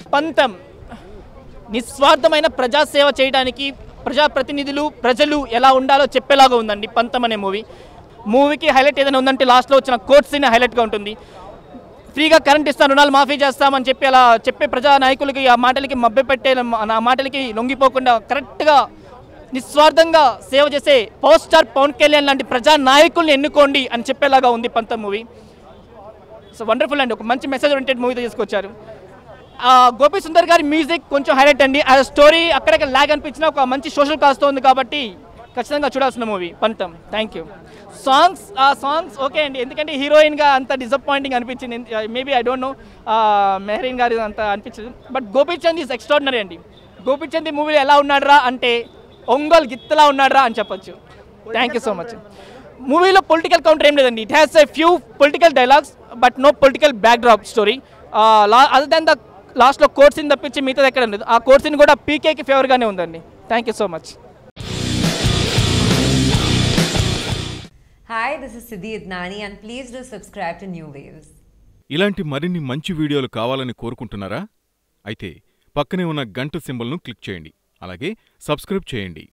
పంతం నిస్వార్థమైన ప్రజాసేవ చేయడానికి ప్రజాప్రతినిధులు ప్రజలు ఎలా ఉండాలో చెప్పేలాగా ఉందండి పంతం అనే మూవీ మూవీకి హైలైట్ ఏదైనా ఉందంటే లాస్ట్లో వచ్చిన కోర్ట్ సీన్ హైలైట్గా ఉంటుంది ఫ్రీగా కరెంట్ ఇస్తాను రుణాలు మాఫీ చేస్తామని చెప్పి అలా చెప్పే ప్రజా నాయకులకి ఆ మాటలకి మభ్యపెట్టే ఆ మాటలకి లొంగిపోకుండా కరెక్ట్గా నిస్వార్థంగా సేవ చేసే పవర్ స్టార్ పవన్ కళ్యాణ్ లాంటి ప్రజా నాయకుల్ని ఎన్నుకోండి అని చెప్పేలాగా ఉంది పంతం మూవీ సో వండర్ఫుల్ అండి ఒక మంచి మెసేజ్ ఓరియంటెడ్ మూవీ తీసుకొచ్చారు ఆ, గోపి సుందర్ గారి మ్యూజిక్ కొంచెం హైలైట్ అండి ఆ స్టోరీ అక్కడక్కడ ల్యాగ్ అనిపించిన ఒక మంచి సోషల్ కాస్తో ఉంది కాబట్టి ఖచ్చితంగా చూడాల్సిన movie Pantham thank you songs ఆ సాంగ్స్ ఓకే అండి ఎందుకంటే హీరోయిన్గా అంత డిసప్పాయింటింగ్ అనిపించింది maybe I don't know Mehreen గారి అంత అనిపించదు బట్ గోపీచంద్ ఈజ్ ఎక్స్ట్రాడినరీ అండి గోపీచంద్ ఈ మూవీలో ఎలా ఉన్నాడ్రా అంటే ఒంగోలు గిత్తలా ఉన్నాడ్రా అని చెప్పొచ్చు థ్యాంక్ యూ సో మచ్ మూవీలో పొలిటికల్ కౌంటర్ ఏం లేదండి it has a few political dialogues but no political backdrop story other than the లాస్ట్లో కోర్ట్ సీన్ తప్పించి మిగతాది ఎక్కడ లేదు ఆ కోర్ట్ సీన్ కూడా పీకేకి ఫేవర్గానే ఉందండి thank you so much Hi, this is Siddhi Idnani, and please do subscribe to New Waves. ఇలాంటి మరిన్ని మంచి వీడియోలు కావాలని కోరుకుంటున్నారా అయితే పక్కనే ఉన్న గంట సింబల్ను క్లిక్ చేయండి అలాగే సబ్స్క్రైబ్ చేయండి